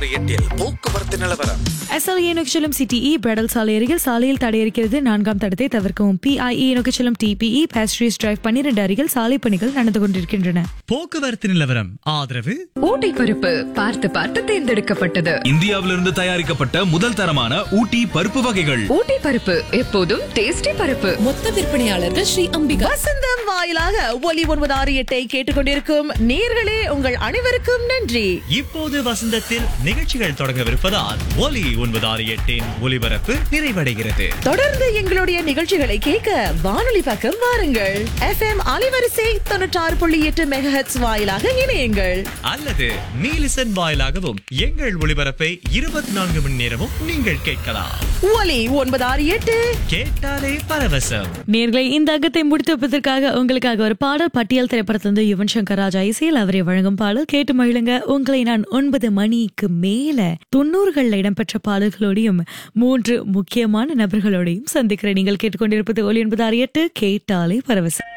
எட்டில் போக்குவரத்து நிலவரம் எஸ்எல்ஏ நோக்கி செல்லும் சிடிஇ பிரெடல் சாலை அருகில் சாலையில் தடை இருக்கிறது நான்காம் தடத்தை தவிர்க்கவும் பிஐஇ நோக்கி செல்லும் டிபிஇ பேஸ்ட்ரீஸ் டிரைவ் பன்னிரண்டு அருகில் சாலை பணிகள் நடந்து கொண்டிருக்கின்றன போக்குவரத்து நிலவரம் ஆதரவு ஊட்டி பருப்பு பார்த்து பார்த்து தேர்ந்தெடுக்கப்பட்டது இந்தியாவிலிருந்து தயாரிக்கப்பட்ட முதல் தரமான ஊட்டி பருப்பு வகைகள் ஊட்டி பருப்பு எப்போதும் டேஸ்டி பருப்பு மொத்த விற்பனையாளர்கள் ஸ்ரீ அம்பிகா வசந்தம் வாயிலாக ஒலி ஒன்பது ஆறு எட்டை கேட்டுக்கொண்டிருக்கும் நேர்களே உங்கள் அனைவருக்கும் நன்றி இப்போது வசந்தத்தில் நிகழ்ச்சிகள் தொடங்கவிருப்பதால் ஒலி ஒன்பது ஆறு எட்டின் ஒலிபரப்பு நிறைவடைகிறது தொடர்ந்து எங்களுடைய நிகழ்ச்சிகளை கேட்க வானொலி பக்கம் வாருங்கள் எஃப்எம் அலைவரிசை தொண்ணூற்றாறு புள்ளி எட்டு மெகஹெட்ஸ் வாயிலாக இணையுங்கள் அல்லது நீலிசன் வாயிலாகவும் எங்கள் ஒளிபரப்பை இருபத்தி நான்கு மணி நேரமும் நீங்கள் கேட்கலாம் ஒலி ஒன்பது ஆறு எட்டு கேட்டாலே பரவசம் நேர்களை இந்த அகத்தை முடித்து வைப்பதற்காக உங்களுக்காக ஒரு பாடல் பட்டியல் திரைப்படத்திலிருந்து யுவன் சங்கர் ராஜா இசையில் அவரை வழங்கும் பாடல் கேட்டு மகிழுங்க உங்களை நான் ஒன்பது மணிக்கு மேல தொண்ணூறுகள்ல இடம்பெற்ற பாடல்களோடையும் மூன்று முக்கியமான நபர்களோடையும் சந்திக்கிறேன் நீங்கள் கேட்டுக்கொண்டிருப்பது ஒலி ஒன்பது ஆறு எட்டு கேட்டாலே பரவசம்